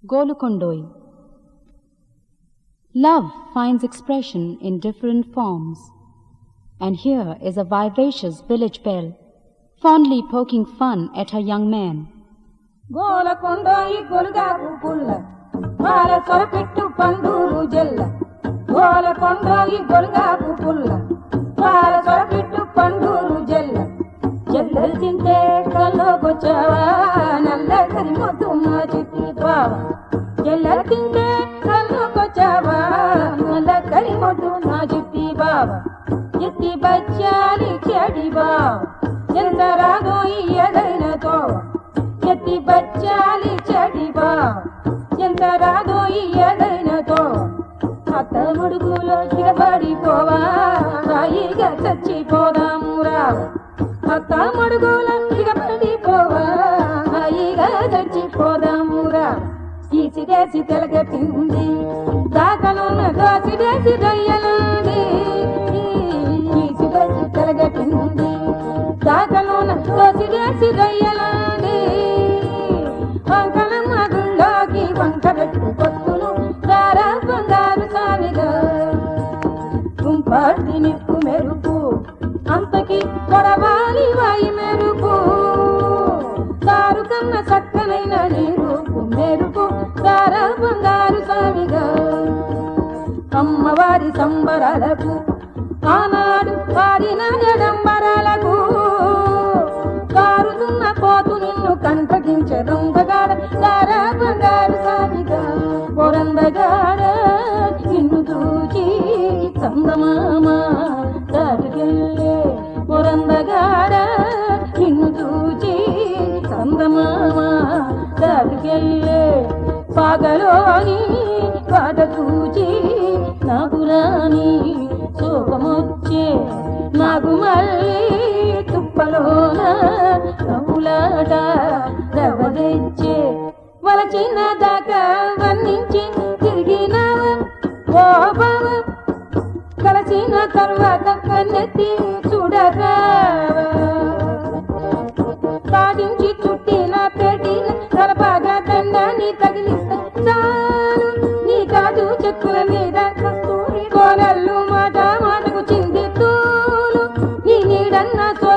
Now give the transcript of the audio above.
Golukondoi. Love finds expression in different forms. And here is a vivacious village belle, fondly poking fun at her young man. గోలకొండోయి గొలుగాకు పుల్ల పాల సొరపెట్టు పండూరు జల్ల గోలకొండోయి గొలుగాకు పుల్ల పాల సొరపెట్టు పండూరు జల్ల జల్లలు తింటే కల్లోకొచ్చావా నల్ల కరిమొద్దు మా చిట్టి బావ జల్లలు తింటే కల్లోకొచ్చావా నల్ల కరిమొద్దు నా చిట్టి బావ ఎత్తి బచ్చాలి చెడి బావ ఎంత రాదో ఈ ఎదైన తోవ ఎత్తి బచ్చాలి చెడివా ఎంత రాదో ఈ ఏదైనతో అత్త ముడుగులో దిగబడిపోవా హాయిగా చచ్చిపోదాము రావా అత్త ముడుగులో దిగబడిపోవా హాయిగా చచ్చిపోదాము రావా ఈసిడేసి తెలగట్టింది దాకలున్న దోసిడేసి రొయ్యలుంది ఈసిడేసి తెలగట్టింది దాకలున్న దోసిడేసి రొయ్యలుంది వంకలమ్మ గుళ్ళోకి వంక పెట్టు కొత్తులు దారా బంగారు సామిగా గుంపాటి నిప్పు మెరుపు అంతకి కొరవాలి వాయి మెరుపు దారు కన్న చక్కనైన నీ రూపు మెరుపు దారా బంగారు సామిగా అమ్మవారి సంబరాలకు ఆనాడు వాడిన ఎడంబరాలకు కారుతున్న పోతు నిన్ను కంటగించే దొంగగాడ దారా బంగారు సామిగా పొరందగాడ నిన్ను చూచి చందమామ దాటుకెళ్ళే పొరందగాడ నిన్ను చూచి చందమామ దాటుకెళ్ళే పగలోని పాట చూచి నాకు రాని శోకమొచ్చే నాకు మళ్ళీ తుప్పలోన నవ్వులాట రవదెచ్చే వలచిన దాకా వర్ణించి తిరిగినావ ఓ బావ కలిసిన తర్వాత కన్నెత్తి చూడగా సాధించి చుట్టిన పెట్టిన తలపాగా దండాన్ని తగిలిస్తే చాలు నీ కాదు చెక్కుల మీద కస్తూరి కోలల్లు మాట మాటకు చింది తూలు నీ నీడన్న సో